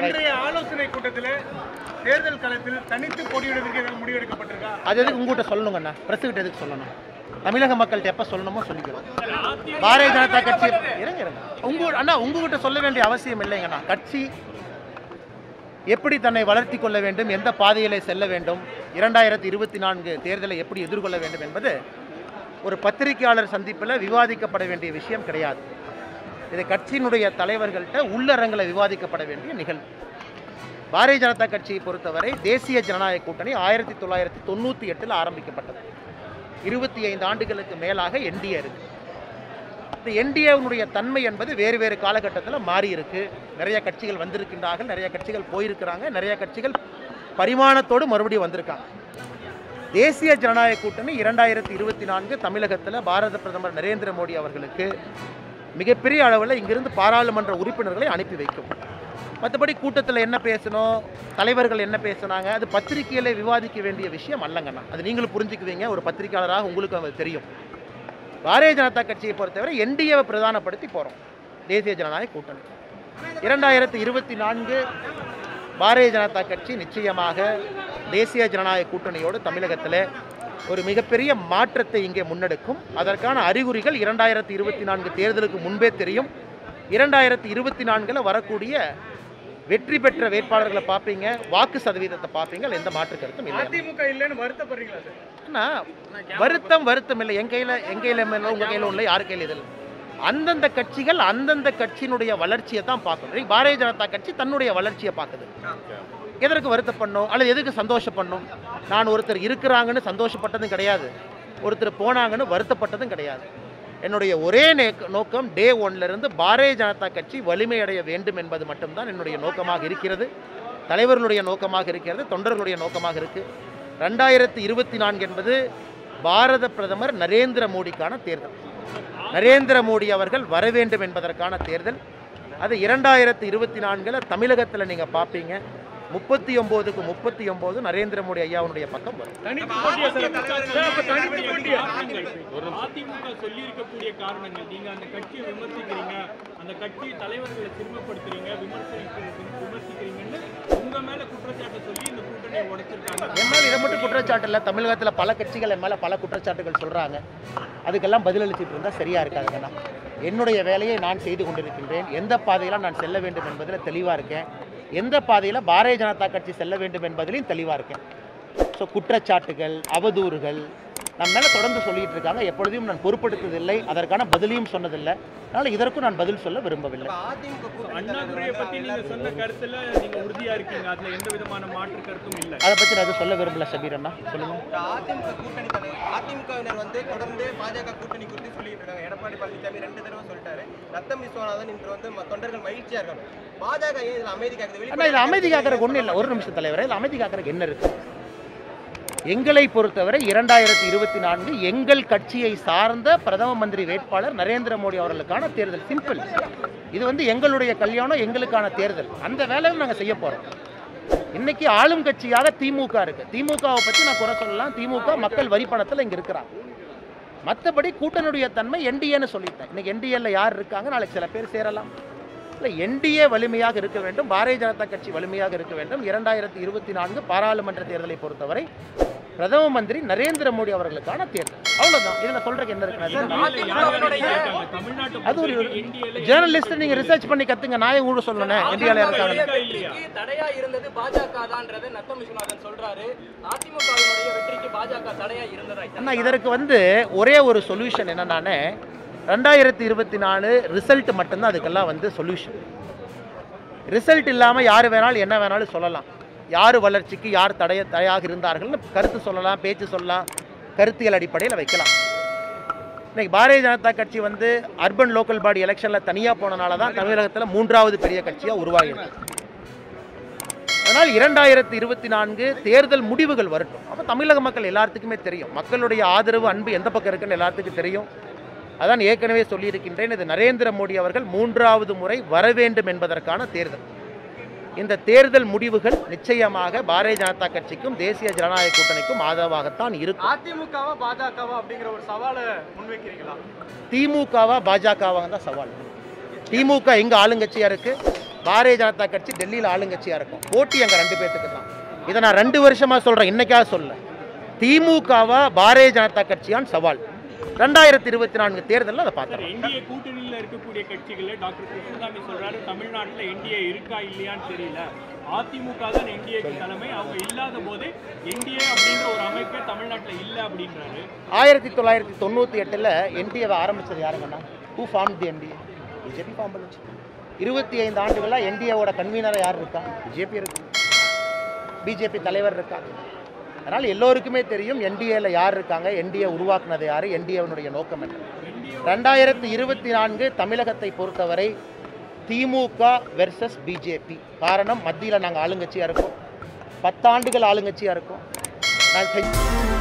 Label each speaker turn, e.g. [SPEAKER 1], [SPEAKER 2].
[SPEAKER 1] இன்றைய ஆலோசனை கூட்டத்தில் தேர்தல் களத்தில் தனித்து போட்டியிடுவதற்கு ஏதாவது முடிவெடுக்கப்பட்டிருக்கா
[SPEAKER 2] அது எதுக்கு உங்ககிட்ட சொல்லணுங்கண்ணா பிரஸ் கிட்ட எதுக்கு சொல்லணும் தமிழக மக்கள்கிட்ட எப்போ சொல்லணுமோ சொல்லிக்கிறோம் பாரதிய ஜனதா கட்சி இருங்க இருங்க உங்க அண்ணா உங்ககிட்ட சொல்ல வேண்டிய அவசியம் இல்லைங்கண்ணா கட்சி எப்படி தன்னை வளர்த்தி கொள்ள வேண்டும் எந்த பாதையிலே செல்ல வேண்டும் இரண்டாயிரத்தி இருபத்தி நான்கு தேர்தலை எப்படி எதிர்கொள்ள வேண்டும் என்பது ஒரு பத்திரிகையாளர் சந்திப்பில் விவாதிக்கப்பட வேண்டிய விஷயம் கிடையாது இது கட்சியினுடைய தலைவர்கள்ட்ட உள்ளரங்கில் விவாதிக்கப்பட வேண்டிய நிகழ்வு பாரதிய ஜனதா கட்சியை பொறுத்தவரை தேசிய ஜனநாயக கூட்டணி ஆயிரத்தி தொள்ளாயிரத்தி தொண்ணூற்றி எட்டில் ஆரம்பிக்கப்பட்டது இருபத்தி ஐந்து ஆண்டுகளுக்கு மேலாக என்டிஏ இருக்கு இந்த என்டிஏனுடைய தன்மை என்பது வேறு வேறு காலகட்டத்தில் மாறி இருக்கு நிறைய கட்சிகள் வந்திருக்கின்றார்கள் நிறைய கட்சிகள் போயிருக்கிறாங்க நிறைய கட்சிகள் பரிமாணத்தோடு மறுபடியும் வந்திருக்காங்க தேசிய ஜனநாயக கூட்டணி இரண்டாயிரத்தி இருபத்தி நான்கு தமிழகத்தில் பாரத பிரதமர் நரேந்திர மோடி அவர்களுக்கு மிகப்பெரிய அளவில் இங்கிருந்து பாராளுமன்ற உறுப்பினர்களை அனுப்பி வைக்கும் மற்றபடி கூட்டத்தில் என்ன பேசணும் தலைவர்கள் என்ன பேசுனாங்க அது பத்திரிகையில் விவாதிக்க வேண்டிய விஷயம் அல்லங்கண்ணா அது நீங்களும் புரிஞ்சுக்குவீங்க ஒரு பத்திரிகையாளராக உங்களுக்கு அது தெரியும் பாரதிய ஜனதா கட்சியை பொறுத்தவரை என்டிஏவை பிரதானப்படுத்தி போகிறோம் தேசிய ஜனநாயக கூட்டணி இரண்டாயிரத்தி இருபத்தி நான்கு பாரதிய ஜனதா கட்சி நிச்சயமாக தேசிய ஜனநாயக கூட்டணியோடு தமிழகத்தில் ஒரு மிகப்பெரிய மாற்றத்தை இங்கே முன்னெடுக்கும் அதற்கான அறிகுறிகள் இரண்டாயிரத்தி இருபத்தி நான்கு தேர்தலுக்கு முன்பே தெரியும் இரண்டாயிரத்தி இருபத்தி நான்கில் வரக்கூடிய வெற்றி பெற்ற வேட்பாளர்களை பார்ப்பீங்க வாக்கு சதவீதத்தை பார்ப்பீங்க அதுல எந்த மாற்று கருத்தும் இல்லை
[SPEAKER 1] அதிமுக இல்லைன்னு வருத்தப்படுறீங்களா சார்
[SPEAKER 2] அண்ணா வருத்தம் வருத்தம் இல்லை என் கையில் என் கையில் இல்லை உங்கள் கையில் இல்லை யார் கையில் இதில் அந்தந்த கட்சிகள் அந்தந்த கட்சியினுடைய வளர்ச்சியை தான் பார்க்கணும் இன்னைக்கு பாரதிய ஜனதா கட்சி தன்னுடைய வளர்ச்சியை பார்க்குது எதற்கு வருத்தப்படணும் அல்லது எதுக்கு சந்தோஷப்படணும் நான் ஒருத்தர் இருக்கிறாங்கன்னு சந்தோஷப்பட்டதும் கிடையாது ஒருத்தர் போனாங்கன்னு வருத்தப்பட்டதும் கிடையாது என்னுடைய ஒரே நே- நோக்கம் டே இருந்து பாரதிய ஜனதா கட்சி வலிமையடைய வேண்டும் என்பது மட்டும்தான் என்னுடைய நோக்கமாக இருக்கிறது தலைவர்களுடைய நோக்கமாக இருக்கிறது தொண்டர்களுடைய நோக்கமாக இருக்கு ரெண்டாயிரத்தி இருபத்தி நான்கு என்பது பாரத பிரதமர் நரேந்திர மோடிக்கான தேர்தல் நரேந்திர மோடி அவர்கள் வர வேண்டும் என்பதற்கான தேர்தல் அது இரண்டாயிரத்தி இருபத்தி நான்கில் தமிழகத்தில் நீங்கள் பார்ப்பீங்க முப்பத்தி ஒம்போதுக்கு முப்பத்தி ஒம்போது நரேந்திர மோடி ஐயாவுடைய பக்கம் வரும்
[SPEAKER 1] தனித்து போட்டியா சார் சார், அப்ப தனித்து போட்டியா
[SPEAKER 3] அதிமுக சொல்லி இருக்கக்கூடிய காரணங்கள் நீங்க அந்த கட்சியை விமர்சிக்கிறீங்க அந்த கட்சி தலைவர்களை சிறுமப்படுத்துறீங்க விமர்சிக்கிறீங்க விமர்சிக்கிறீங்கன்னு உங்க மேல குற்றச்சாட்டை சொல்லி இந்த கூட்டணியை உடைச்சிருக்காங்க
[SPEAKER 2] என் மேலே இதை மட்டும் குற்றச்சாட்டு இல்லை தமிழகத்தில் பல கட்சிகள் என் மேலே பல குற்றச்சாட்டுகள் சொல்கிறாங்க அதுக்கெல்லாம் பதிலளிச்சுட்டு இருந்தால் சரியாக இருக்காதுங்கண்ணா என்னுடைய வேலையை நான் செய்து கொண்டிருக்கின்றேன் எந்த பாதையில் நான் செல்ல வேண்டும் என்பதில் தெளிவாக இருக்கேன் எந்த பாதையில் பாரதிய ஜனதா கட்சி செல்ல வேண்டும் என்பதிலையும் தெளிவாக இருக்கேன் ஸோ குற்றச்சாட்டுகள் அவதூறுகள் நம்ம மேலே தொடர்ந்து சொல்லிட்டு இருக்காங்க எப்பொழுதையும் நான் பொறுப்படுத்ததில்லை அதற்கான பதிலையும் சொன்னதில்லை அதனால் இதற்கும் நான் பதில் சொல்ல விரும்பவில்லை
[SPEAKER 3] அண்ணாதுரையை பத்தி நீங்க சொன்ன கருத்துல நீங்க உறுதியா இருக்கீங்க அதுல எந்த விதமான மாற்று கருத்தும் இல்ல
[SPEAKER 2] அதை பற்றி நான் எதுவும் சொல்ல விரும்பல ஷபீர் அண்ணா சொல்லுங்கள்
[SPEAKER 4] இந்த அதிமுக கூட்டணி தலைவர் அதிமுகவினர் வந்து தொடர்ந்து பாஜக கூட்டணி குறித்து சொல்லிட்டு இருக்காங்க எடப்பாடி பழனிசாமி ரெண்டு தடவை சொல்லிட்டாரு ரத்தம் விஸ்வநாதன் இன்று வந்து ம- தொண்டர்கள் மகிழ்ச்சியா இருக்காங்க பாஜக ஏன் இதுல அமைதி காக்குது
[SPEAKER 2] அண்ணா இதில் அமைதி காக்கிறதுக்கு ஒன்றும் இல்லை ஒரு நிமிஷம் தலைவரே இதில் அமைதி காக்கிறதுக்கு என்ன இருக்கு எங்களை பொறுத்தவரை இரண்டாயிரத்தி இருபத்தி நான்கு எங்கள் கட்சியை சார்ந்த பிரதம மந்திரி வேட்பாளர் நரேந்திர மோடி அவர்களுக்கான தேர்தல் சிம்பிள் இது வந்து எங்களுடைய கல்யாணம் எங்களுக்கான தேர்தல் அந்த வேலையை நாங்கள் செய்ய போகிறோம் இன்னைக்கு ஆளும் கட்சியாக திமுக இருக்கு திமுகவை பற்றி நான் குறை சொல்லலாம் திமுக மக்கள் வரி பணத்தில் இங்கே இருக்கிறாங்க மற்றபடி கூட்டணியுடைய தன்மை என்டிஏன்னு சொல்லிட்டேன் இன்னைக்கு என்டிஏல யார் இருக்காங்க நாளைக்கு சில பேர் சேரலாம் இல்லை என்டிஏ வலிமையாக இருக்க வேண்டும் பாரதிய ஜனதா கட்சி வலிமையாக இருக்க வேண்டும் இரண்டாயிரத்தி இருபத்தி நான்கு பாராளுமன்ற தேர்தலை பொறுத்தவரை பிரதம மந்திரி நரேந்திர மோடி அவர்களுக்கான தேர்தல் அவ்வளவுதான் இதுல சொல்றதுக்கு என்ன இருக்கு
[SPEAKER 3] தமிழ்நாட்டு
[SPEAKER 2] அது ஒரு ஜேர்னலிஸ்ட் நீங்க ரிசர்ச் பண்ணி கத்துங்க நான் கூட சொல்லணும் இந்தியாவில் இருக்காங்க
[SPEAKER 4] வெற்றிக்கு தடையா இருந்தது பாஜக தான்றதை நத்தம் விஸ்வநாதன் சொல்றாரு அதிமுகவினுடைய வெற்றிக்கு பாஜக தடையா இருந்ததா
[SPEAKER 2] அண்ணா இதற்கு வந்து ஒரே ஒரு சொல்யூஷன் என்னன்னானே ரெண்டாயிரத்தி இருபத்தி நாலு ரிசல்ட் மட்டும்தான் அதுக்கெல்லாம் வந்து சொல்யூஷன் ரிசல்ட் இல்லாமல் யார் வேணாலும் என்ன வேணாலும் சொல்லலாம் யார் வளர்ச்சிக்கு யார் தடைய தடையாக இருந்தார்கள்னு கருத்து சொல்லலாம் பேச்சு சொல்லலாம் கருத்தியல் அடிப்படையில் வைக்கலாம் இன்னைக்கு பாரதிய ஜனதா கட்சி வந்து அர்பன் லோக்கல் பாடி எலெக்ஷனில் தனியாக போனனால தான் தமிழகத்தில் மூன்றாவது பெரிய கட்சியாக உருவாகியிருக்கு அதனால் இரண்டாயிரத்தி இருபத்தி நான்கு தேர்தல் முடிவுகள் வரட்டும் அப்போ தமிழக மக்கள் எல்லாத்துக்குமே தெரியும் மக்களுடைய ஆதரவு அன்பு எந்த பக்கம் இருக்குன்னு எல்லாத்துக்கும் தெரியும் அதான் ஏற்கனவே சொல்லியிருக்கின்றேன் இது நரேந்திர மோடி அவர்கள் மூன்றாவது முறை வர வேண்டும் என்பதற்கான தேர்தல் இந்த தேர்தல் முடிவுகள் நிச்சயமாக பாரதிய ஜனதா கட்சிக்கும் தேசிய ஜனநாயக கூட்டணிக்கும் ஆதரவாகத்தான் இருக்கும்
[SPEAKER 1] அதிமுகவா பாஜகவா அப்படிங்கிற ஒரு சவாலை முன்வைக்கிறீங்களா
[SPEAKER 2] திமுகவா பாஜகவா தான் சவால் திமுக எங்க ஆளுங்கட்சியா இருக்கு பாரதிய ஜனதா கட்சி டெல்லியில் ஆளுங்கட்சியாக இருக்கும் போட்டி அங்கே ரெண்டு பேர்த்துக்கு தான் இதை நான் ரெண்டு வருஷமாக சொல்கிறேன் இன்னைக்காக சொல்ல திமுகவா பாரதிய ஜனதா கட்சியான் சவால் ரெண்டாயிரத்தி இருபத்தி நான்கு தேர்தலில் அதை
[SPEAKER 3] சார்
[SPEAKER 2] பார்த்தோம்
[SPEAKER 3] என்டிஏ கூட்டணியில் இருக்கக்கூடிய கட்சிகள டாக்டர் கிருஷ்ணசாமி சொல்றாரு தமிழ்நாட்டில் என்டிஏ இருக்கா இல்லையான்னு தெரியல அதிமுக தான் என்டிஏக்கு தலைமை அவங்க இல்லாத போது என்டிஏ அப்படின்ற ஒரு அமைப்பே தமிழ்நாட்டில் இல்லை அப்படின்றாரு
[SPEAKER 2] ஆயிரத்தி தொள்ளாயிரத்தி தொண்ணூற்றி எட்டில் என்டிஏவை ஆரம்பிச்சது யாருங்கண்ணா who form the NDA BJP form பண்ணுச்சு இருபத்தி ஐந்து ஆண்டுகளாக என்டிஏவோட கன்வீனராக யார் இருக்கா பிஜேபி இருக்கு பிஜேபி தலைவர் இருக்காங்க அதனால் எல்லோருக்குமே தெரியும் என்டிஏல யார் இருக்காங்க என்டிஏ உருவாக்குனது யார் என்டிஏவனுடைய நோக்கம் என்ன ரெண்டாயிரத்தி இருபத்தி நான்கு தமிழகத்தை பொறுத்தவரை திமுக வெர்சஸ் பிஜேபி காரணம் மத்தியில் நாங்கள் ஆளுங்கட்சியாக இருக்கோம் பத்தாண்டுகள் ஆளுங்கட்சியாக இருக்கோம் நான் செஞ்ச-